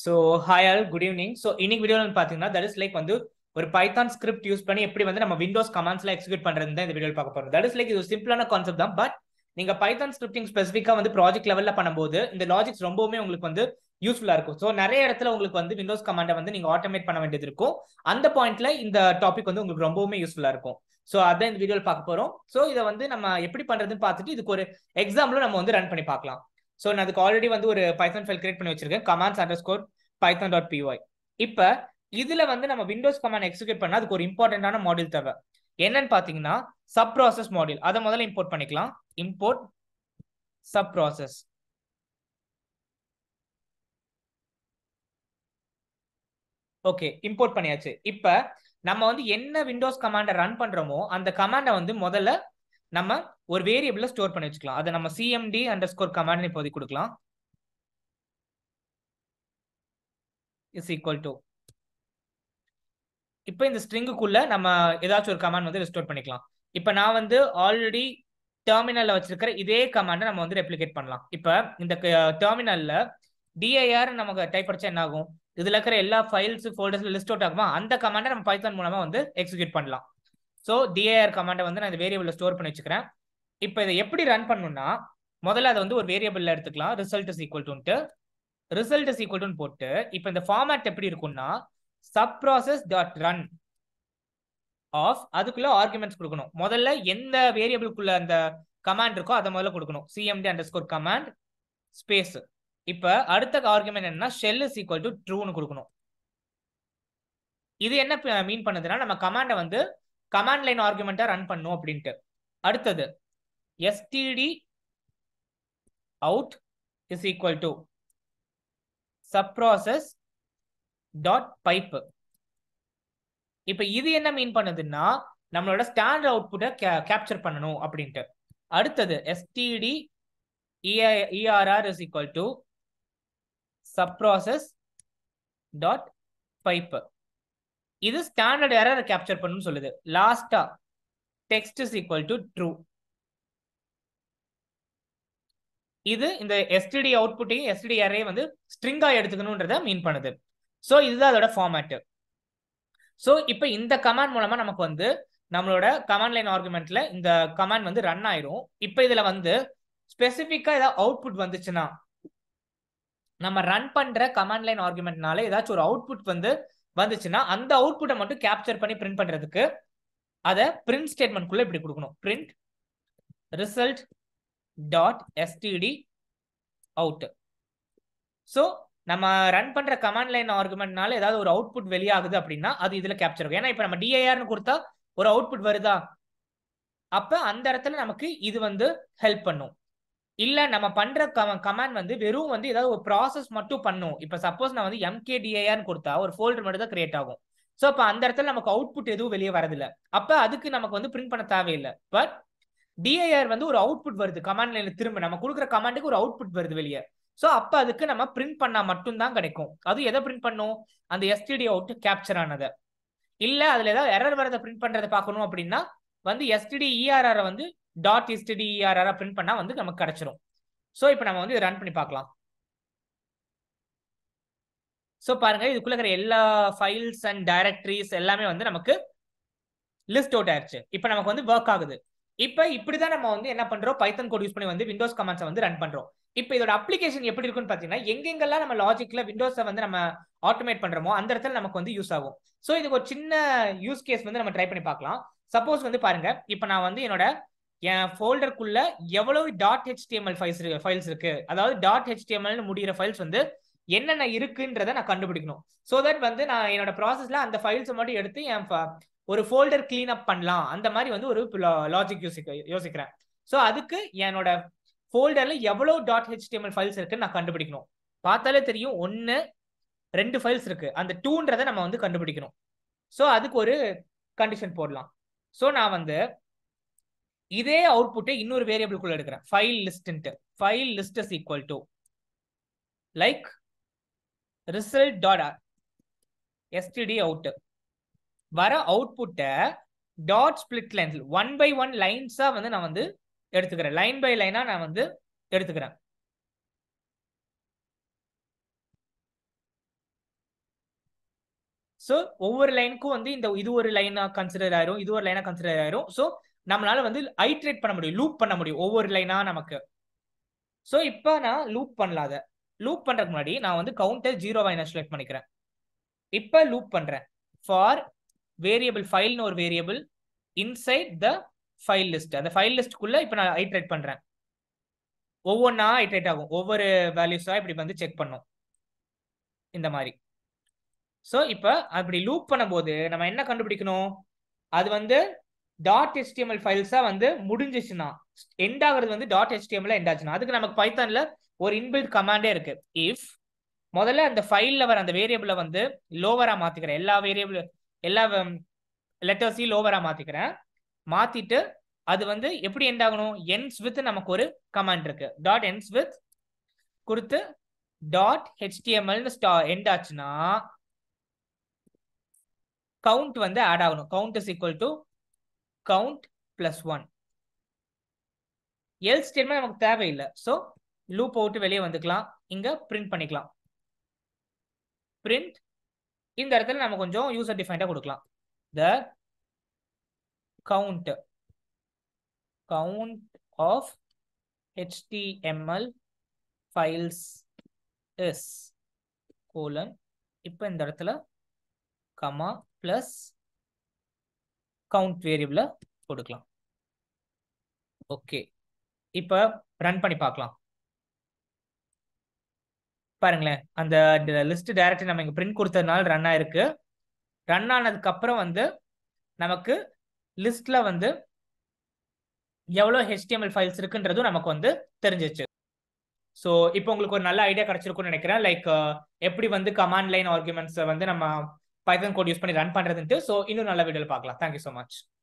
so hi all good evening so இன்னைக்கு வீடியோவில் பார்த்தீங்கன்னா தட் இஸ் லைக் வந்து ஒரு பைத்தான் ஸ்கிரிப்ட் யூஸ் பண்ணி எப்படி வந்து நம்ம விண்டோஸ் கமாண்ட்ஸ்ல எக்ஸிக்யூட் பண்றது தான் இந்த வீடியோவில் பார்க்க போறோம் தட் இஸ் லைக் இது ஒரு சிம்பிளான கான்செப்ட் தான் பட் நீங்க பைத்தான் ஸ்கிரிப்டிங் ஸ்பெசிஃபிக்கா வந்து ப்ராஜெக்ட் லெவல்ல பண்ணும்போது இந்த லாஜிக்ஸ் ரொம்பவுமே உங்களுக்கு வந்து யூஸ்ஃபுல்லா இருக்கும் ஸோ நிறைய இடத்துல உங்களுக்கு வந்து விண்டோஸ் கமாண்டை வந்து நீங்க ஆட்டோமேட் பண்ண வேண்டியது இருக்கும் அந்த பாயிண்ட்ல இந்த டாபிக் வந்து உங்களுக்கு ரொம்பவுமே யூஸ்ஃபுல்லா இருக்கும் ஸோ அதான் இந்த வீடியோவில் பார்க்க போறோம் ஸோ இதை வந்து நம்ம எப்படி பண்றதுன்னு பார்த்துட்டு இதுக்கு ஒரு எக்ஸாம்பிளும் நம்ம வந்து ரன் பண்ணி பார்க்கலாம் ஸோ நான் அதுக்கு ஆல்ரெடி வந்து ஒரு பைத்தான் ஃபைல் கிரியேட் பண்ணி வச்சிருக்கேன் commands underscore python dot PY இப்போ இதுல வந்து நம்ம விண்டோஸ் கமாண்ட் எக்ஸிக்யூட் பண்ணா அதுக்கு ஒரு இம்பார்ட்டன்டான மாடியூல் தேவை என்னன்னு பாத்தீங்கன்னா சப் ப்ராசஸ் மாடியூல் அதை முதல்ல இம்போர்ட் பண்ணிக்கலாம் import subprocess okay import பண்ணியாச்சு இப்ப நம்ம வந்து என்ன விண்டோஸ் கமாண்டை ரன் பண்றோமோ அந்த கமாண்டை வந்து முதல்ல நம்ம ஒரு வேரியபிள்ல ஸ்டோர் பண்ணி வச்சுக்கலாம் அதை நம்ம சிஎம்டி அண்டர் ஸ்கோர் கமாண்ட் இப்போதைக்கு கொடுக்கலாம் இஸ் ஈக்குவல் டு இப்போ இந்த ஸ்ட்ரிங்குக்குள்ள நம்ம ஏதாச்சும் ஒரு கமாண்ட் வந்து ரெஸ்டோர் பண்ணிக்கலாம் இப்போ நான் வந்து ஆல்ரெடி டெர்மினல்ல வச்சிருக்கிற இதே கமாண்டை நம்ம வந்து ரெப்ளிகேட் பண்ணலாம் இப்போ இந்த டெர்மினல்ல டிஐஆர் நமக்கு டைப் படிச்சா என்ன ஆகும் இதுல இருக்கிற எல்லா ஃபைல்ஸ் ஃபோல்டர்ஸ்ல லிஸ்ட் அவுட் ஆகுமா அந்த கமாண்டை நம்ம பைத்தான் மூலமா வந்து எக்ஸிக்யூட் பண்ணலாம் ஸோ டிஐஆர் கமாண்டை வந்து நான் இந்த வேரியபிள்ல ஸ்டோர் பண்ணி வச்சுக்கிறேன் இப்போ இதை எப்படி ரன் பண்ணணும்னா முதல்ல அதை வந்து ஒரு வேரியபிள்ல எடுத்துக்கலாம் ரிசல்ட் இஸ் ஈக்குவல் டுன்ட்டு ரிசல்ட் இஸ் ஈக்குவல் டு போட்டு இப்போ இந்த ஃபார்மேட் எப்படி இருக்கும்னா subprocess dot run of அதுக்குள்ள ஆர்குமெண்ட்ஸ் கொடுக்கணும் முதல்ல எந்த வேரியபிள்குள்ள அந்த கமாண்ட் இருக்கோ அதை முதல்ல கொடுக்கணும் CMD underscore command space இப்ப அடுத்த ஆர்குமெண்ட் என்னன்னா ஷெல் இஸ் ஈக்குவல் டு ட்ரூன்னு கொடுக்கணும் இது என்ன மீன் பண்ணுதுன்னா நம்ம கமாண்டை வந்து கமாண்ட் லைன் ஆர்குமெண்டா ரன் பண்ணும் அப்படின்ட்டு அடுத்தது STD out is equal to subprocess dot pipe இப்ப இது என்ன மீன் பண்ணுதுன்னா நம்மளோட ஸ்டாண்டர்ட் அவுட்புட்டை கேப்சர் பண்ணணும் அப்படின்ட்டு அடுத்தது STD ERR is equal to subprocess dot pipe இது ஸ்டாண்டர்ட் எரர் கேப்சர் பண்ணணும்னு சொல்லுது லாஸ்டா text is equal to true இது இந்த எஸ்டிடி அவுட்புட்டையும் எஸ்டிடி அரே வந்து ஸ்ட்ரிங்கா எடுத்துக்கணுன்றத மீன் பண்ணுது ஸோ இதுதான் அதோட ஃபார்மேட் ஸோ இப்போ இந்த கமாண்ட் மூலமா நமக்கு வந்து நம்மளோட கமாண்ட் லைன் ஆர்குமெண்ட்ல இந்த கமாண்ட் வந்து ரன் ஆயிரும் இப்போ இதுல வந்து ஸ்பெசிஃபிக்கா ஏதாவது அவுட்புட் வந்துச்சுன்னா நம்ம ரன் பண்ற கமாண்ட் லைன் ஆர்குமெண்ட்னால ஏதாச்சும் ஒரு அவுட்புட் வந்து வந்துச்சுன்னா அந்த அவுட்புட்டை மட்டும் கேப்சர் பண்ணி பிரிண்ட் பண்றதுக்கு அதை பிரிண்ட் ஸ்டேட்மெண்ட்குள்ள இப்படி கொடுக்கணும் print result dot STD out so நம்ம ரன் பண்ற கமாண்ட் லைன் ஆர்குமெண்ட்னால ஏதாவது ஒரு அவுட்புட் வெளியாகுது அப்படின்னா அது இதுல கேப்சர் ஆகும் ஏன்னா இப்போ நம்ம டிஐஆர்னு கொடுத்தா ஒரு அவுட்புட் வருதா அப்ப அந்த இடத்துல நமக்கு இது வந்து ஹெல்ப் பண்ணும் இல்ல நம்ம பண்ற கமாண்ட் வந்து வெறும் வந்து ஏதாவது ஒரு ப்ராசஸ் மட்டும் பண்ணும் இப்ப சப்போஸ் நான் வந்து எம்கே டிஐஆர்னு கொடுத்தா ஒரு ஃபோல்டர் மட்டும் தான் கிரியேட் ஆகும் ஸோ அப்ப அந்த இடத்துல நமக்கு அவுட்புட் எதுவும் வெளியே வரதில்ல அப்ப அதுக்கு நமக்கு வந்து பிரிண்ட் பண்ண தேவையில்லை பட் டிஐஆர் வந்து ஒரு அவுட்புட் வருது கமாண்ட் லைன்ல திரும்ப நம்ம கொடுக்குற கமாண்டுக்கு ஒரு அவுட்புட் வருது வெளியே ஸோ அப்ப அதுக்கு நம்ம பிரிண்ட் பண்ணா மட்டும்தான் கிடைக்கும் அது எதை பிரிண்ட் பண்ணும் அந்த எஸ்டிடி அவுட் கேப்சர் ஆனதை இல்ல அதுல ஏதாவது எரர் வரதை பிரிண்ட் பண்றதை பார்க்கணும் அப்படின்னா வந்து எஸ்டிடி இஆர்ஆர் வந்து டாட் எஸ்டிடி இஆர்ஆர் பிரிண்ட் பண்ணா வந்து நமக்கு கிடைச்சிரும் ஸோ இப்போ நம்ம வந்து ரன் பண்ணி பார்க்கலாம் ஸோ பாருங்க இதுக்குள்ள இருக்கிற எல்லா ஃபைல்ஸ் அண்ட் டைரக்டரிஸ் எல்லாமே வந்து நமக்கு லிஸ்ட் அவுட் ஆயிடுச்சு இப்போ நமக்கு வந்து ஒர்க் ஆகுது இப்போ இப்படிதான் நம்ம வந்து என்ன பண்றோம் பைத்தன் கோட் யூஸ் பண்ணி வந்து விண்டோஸ் கமாண்ட்ஸை வந்து ரன் பண்றோம் இப்போ இதோட அப்ளிகேஷன் எப்படி இருக்குன்னு பாத்தீங்கன்னா எங்கெங்கெல்லாம் நம்ம லாஜிக்ல விண்டோஸை வந்து நம்ம ஆட்டோமேட் பண்றோமோ அந்த இடத்துல நமக்கு வந்து யூஸ் ஆகும் ஸோ இதுக்கு ஒரு சின்ன யூஸ் கேஸ் வந்து நம்ம ட்ரை பண்ணி பார்க்கலாம் சப்போஸ் வந்து பாருங்க இப்போ நான் வந்து என்னோட என் ஃபோல்டருக்குள்ள எவ்வளவு டாட் ஹெச்டிஎம்எல் ஃபைல்ஸ் இருக்கு ஃபைல்ஸ் இருக்கு அதாவது டாட் ஹெச்டிஎம்எல்னு முடிகிற ஃபைல்ஸ் வந்து என்னென்ன இருக்குன்றத நான் கண்டுபிடிக்கணும் ஸோ தட் வந்து நான் என்னோட ப்ராசஸ்ல அந்த ஃபைல்ஸை மட்டும் எடுத்து என் ஒரு ஃபோல்டர் கிளீன் அப் பண்ணலாம் அந்த மாதிரி வந்து ஒரு லாஜிக் யோசிக்க யோசிக்கிறேன் ஸோ அதுக்கு என்னோட ஃபோல்டர்ல எவ்வளவு டாட் ஹெச்டிஎம்எல் ஃபைல்ஸ் இருக்குன்னு நான் கண்டுபிடிக்கணும் பார்த்தாலே தெரியும் ஒன்று ரெண்டு ஃபைல்ஸ் இருக்கு அந்த டூன்றதை நம்ம வந்து கண்டுபிடிக்கணும் ஸோ அதுக்கு ஒரு கண்டிஷன் போடலாம் ஸோ நான் வந்து இதே அவுட்புட்டை இன்னொரு வேரியபிள்குள்ள எடுக்கிறேன் file list file list is equal to like result dot STD out வர அவுட்புட்டை dot split lines one by one லைன்ஸா வந்து நான் வந்து எடுத்துக்கிறேன் லைன் பை லைனா நான் வந்து எடுத்துக்கிறேன் ஸோ ஒவ்வொரு லைனுக்கும் வந்து இந்த இது ஒரு லைனா கன்சிடர் ஆயிரும் இது ஒரு லைனா கன்சிடர் ஆயிரும் ஸோ நம்மளால வந்து ஐட்ரேட் பண்ண முடியும் லூப் பண்ண முடியும் ஒவ்வொரு லைனா நமக்கு ஸோ இப்போ நான் லூப் பண்ணலாத லூப் பண்றதுக்கு முன்னாடி நான் வந்து கவுண்டர் ஜீரோவா இன்ஸ்டலேட் பண்ணிக்கிறேன் இப்போ லூப் பண்றேன் ஃபார் வேரியபிள் ஃபைல்னு ஒரு variable inside the file list அந்த ஃபைல் லிஸ்ட்குள்ள இப்போ நான் ஐட்ரேட் பண்றேன் ஒவ்வொன்றா ஐட்ரேட் ஆகும் ஒவ்வொரு வேல்யூஸா இப்படி வந்து செக் பண்ணும் இந்த மாதிரி ஸோ இப்போ அப்படி லூப் பண்ணும்போது நம்ம என்ன கண்டுபிடிக்கணும் அது வந்து டாட் ஹெச்டிஎம்எல் ஃபைல்ஸா வந்து முடிஞ்சிச்சுன்னா எண்ட் ஆகுறது வந்து டாட் ஹெச்டிஎம்எல் எண்ட் ஆச்சுன்னா அதுக்கு நமக்கு பைத்தான்ல ஒரு இன்பில்ட் கமாண்டே இருக்கு இஃப் முதல்ல அந்த ஃபைல்ல வர அந்த வேரியபிளை வந்து லோவரா மாத்திக்கிறேன் எல்லா வேரியபிள் எல்லா லெட்டர்ஸையும் லோவரா மாத்திக்கிறேன் மாத்திட்டு அது வந்து எப்படி எண்ட் ஆகணும் என்ஸ் வித் நமக்கு ஒரு கமாண்ட் இருக்கு டாட் என்ஸ் வித் கொடுத்து டாட் ஹெச்டிஎம்எல்னு ஸ்டா எண்ட் ஆச்சுன்னா கவுண்ட் வந்து ஆட் ஆகணும் count is equal to count plus one else statement நமக்கு தேவையில்லை ஸோ லூப் விட்டு வெளியே வந்துக்கலாம் இங்க பிரிண்ட் பண்ணிக்கலாம் பிரிண்ட் இந்த இடத்துல நம்ம கொஞ்சம் யூசர் டிஃபைண்டா கொடுக்கலாம் the count count of HTML files is colon இப்போ இந்த இடத்துல கமா பிளஸ் கவுண்ட் வேரியபிள கொடுக்கலாம் ஓகே இப்போ ரன் பண்ணி பார்க்கலாம் பாருங்களேன் அந்த லிஸ்ட் டைரக்ட் நம்ம இங்க பிரிண்ட் கொடுத்ததுனால ரன் ஆயிருக்கு ரன் ஆனதுக்கு அப்புறம் வந்து நமக்கு லிஸ்ட்ல வந்து எவ்வளோ ஹெச்டிஎம்எல் ஃபைல்ஸ் இருக்குன்றதும் நமக்கு வந்து தெரிஞ்சிச்சு ஸோ இப்போ உங்களுக்கு ஒரு நல்ல ஐடியா கிடைச்சிருக்கும்னு நினைக்கிறேன் லைக் எப்படி வந்து கமாண்ட் லைன் ஆர்குமெண்ட்ஸை வந்து நம்ம பைத்தன் கோட் யூஸ் பண்ணி ரன் பண்றதுன்ட்டு ஸோ இன்னும் நல்ல வீடியோவில் பார்க்கலாம் தேங்க்யூ ஸோ மச்